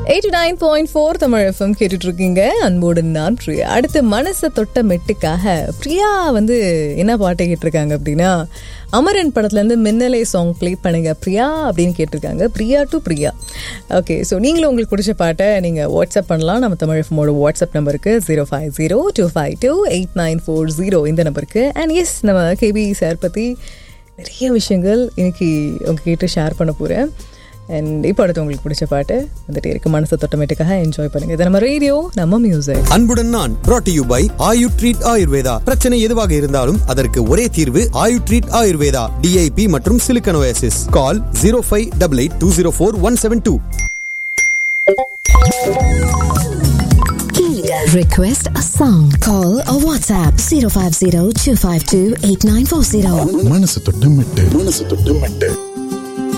Eighty nine point four Tamil FM கேட்டுட்டு இருக்கீங்க அன்போடு நான் பிரியா அடுத்து மனசை தொட்ட மெட்டுக்காக பிரியா வந்து என்ன பாட்டு கேட்டிருக்காங்க அப்படின்னா அமரன் படத்துலேருந்து மின்னலை சாங் ப்ளே பண்ணுங்க பிரியா அப்படின்னு கேட்டிருக்காங்க Priya to Priya okay so நீங்களும் உங்களுக்கு பிடிச்ச பாட்டை நீங்கள் வாட்ஸ்அப் பண்ணலாம் நம்ம தமிழ் எஃப்எம்மோட வாட்ஸ்அப் நம்பருக்கு zero five zero two five two eight nine four zero இந்த நம்பருக்கு அண்ட் எஸ் நம்ம கேபி சார் பற்றி நிறைய விஷயங்கள் இன்னைக்கு உங்ககிட்ட ஷேர் பண்ண போகிறேன் அண்ட் இப்போ அடுத்து உங்களுக்கு பிடிச்ச பாட்டு வந்துட்டே இருக்கு மனசு தொட்டமேட்டுக்காக என்ஜாய் பண்ணுங்க இது நம்ம ரேடியோ நம்ம மியூசிக் அன்புடன் நான் brought to you by Ayu treat Ayurveda பிரச்சனை எதுவாக இருந்தாலும் அதற்கு ஒரே தீர்வு ஆயு ட்ரீட் ஆயுர்வேதா டிஐபி மற்றும் சிலிக்கனோசிஸ் call zero five double eight two zero four one seven two Request a song. Call or WhatsApp 050 252 8940. மனசு தொட்டு மெட்டு மனசு தொட்டு மெட்டு